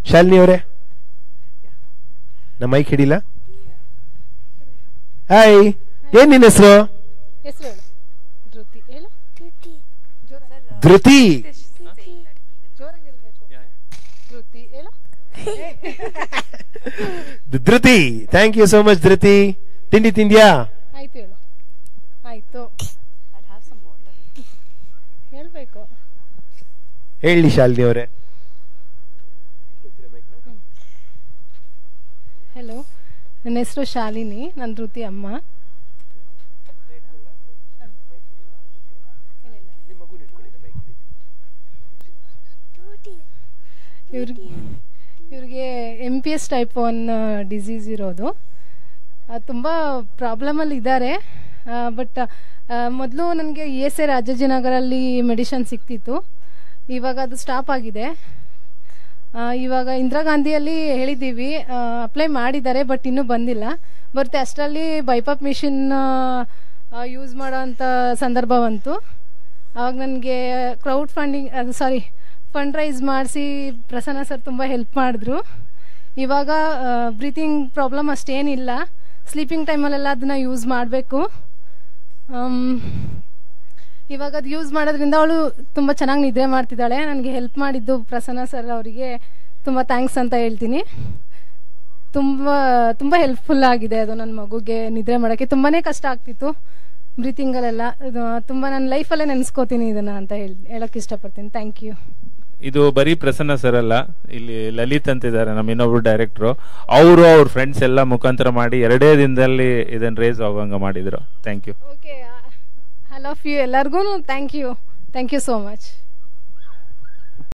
ಶಾಲಿನಿ ಅವರೇ ನಮ್ಮ mic ಹಿಡಿಲ್ಲ hi ಏನ್ ನಿನ್ನ ಹೆಸರು ಹೆಸರು ಹೇಳು ಧೃತಿ ಹೇಳು ಧೃತಿ ಜೋರಾಗಿರ್ಬೇಕು ಧೃತಿ ಹೇಳು ಧೃತಿ ಥ್ಯಾಂಕ್ ಯು ಸೋ ಮಚ್ ಧೃತಿ ತಿಂಡಿ ತಿಂದ್ಯಾ ಆಯ್ತು ಹೇಳು ಆಯ್ತು ಹೇಳ್ಬೇಕು ಹೇಳಿ ಶಾಲಿನಿ ಅವರೇ ಹೆಲೋ ನನ್ನ ಹೆಸರು ಶಾಲಿನಿ ನನ್ನ ಧೃತಿ ಅಮ್ಮ ಇವ್ರಿಗೆ ಇವ್ರಿಗೆ M P S type one disease ಇರೋದು ತುಂಬ ಪ್ರಾಬ್ಲಮಲ್ಲಿ ಇದ್ದಾರೆ ಬಟ್ ಮೊದಲು ನನಗೆ ಇ ಎಸ್ ಎ ರಾಜಾಜಿನಗರಲ್ಲಿ ಮೆಡಿಷನ್ ಸಿಕ್ತಿತ್ತು ಇವಾಗ ಅದು ಸ್ಟಾಪ್ ಆಗಿದೆ ಆ, ಇವಾಗ ಇಂದಿರಾ ಗಾಂಧಿಯಲ್ಲಿ ಹೇಳಿದ್ದೀವಿ ಅಪ್ಲೈ ಮಾಡಿದ್ದಾರೆ ಬಟ್ ಇನ್ನೂ ಬಂದಿಲ್ಲ ಬರುತ್ತೆ ಅಷ್ಟರಲ್ಲಿ ಬೈಪಾಪ್ ಮಿಷಿನ್ ಯೂಸ್ ಮಾಡೋ ಅಂಥ ಸಂದರ್ಭ ಬಂತು ಆವಾಗ ನನಗೆ ಕ್ರೌಡ್ ಫಂಡಿಂಗ್ ಅದು ಸಾರಿ ಫಂಡ್ ರೈಸ್ ಮಾಡಿಸಿ ಪ್ರಸನ್ನ ಸರ್ ತುಂಬ ಹೆಲ್ಪ್ ಮಾಡಿದ್ರು ಇವಾಗ ಬ್ರೀತಿಂಗ್ ಪ್ರಾಬ್ಲಮ್ ಅಷ್ಟೇನಿಲ್ಲ ಸ್ಲೀಪಿಂಗ್ ಟೈಮಲ್ಲೆಲ್ಲ ಅದನ್ನು ಯೂಸ್ ಮಾಡಬೇಕು ಇವಾಗ ಅದು ಯೂಸ್ ಮಾಡೋದ್ರಿಂದ ಅವಳು ತುಂಬ ಚೆನ್ನಾಗಿ ನಿದ್ರೆ ಮಾಡ್ತಿದ್ದಾಳೆ ನನಗೆ ಹೆಲ್ಪ್ ಮಾಡಿದ್ದು ಪ್ರಸನ್ನ ಸರ್ ಅವರಿಗೆ ತುಂಬ ಥ್ಯಾಂಕ್ಸ್ ಅಂತ ಹೇಳ್ತೀನಿ ತುಂಬ ತುಂಬ ಹೆಲ್ಪ್ಫುಲ್ ಆಗಿದೆ ಅದು ನನ್ನ ಮಗುಗೆ ನಿದ್ರೆ ಮಾಡೋಕ್ಕೆ ತುಂಬಾ ಕಷ್ಟ ಆಗ್ತಿತ್ತು ಬ್ರೀತಿಂಗಲ್ಲೆಲ್ಲ ತುಂಬ ನನ್ನ ಲೈಫಲ್ಲೇ ನೆನೆಸ್ಕೋತೀನಿ ಇದನ್ನು ಅಂತ ಹೇಳಿ ಹೇಳೋಕ್ಕೆ ಇಷ್ಟಪಡ್ತೀನಿ ಥ್ಯಾಂಕ್ ಯು ಇದು ಬರೀ ಪ್ರಸನ್ನ ಸರ್ ಅಲ್ಲ ಇಲ್ಲಿ ಲಲಿತ್ ಅಂತಿದ್ದಾರೆ ನಮ್ಮ ಇನ್ನೊಬ್ರು ಡೈರೆಕ್ಟ್ರು ಅವರು ಅವ್ರ ಫ್ರೆಂಡ್ಸ್ ಎಲ್ಲ ಮುಖಾಂತರ ಮಾಡಿ ಎರಡೇ ದಿನದಲ್ಲಿ ಇದನ್ನ ರೇಸ್ ಆಗೋಂಗ ಮಾಡಿದ್ರು thank you okay I love you ಎಲ್ಲರಿಗೂ thank you thank you so much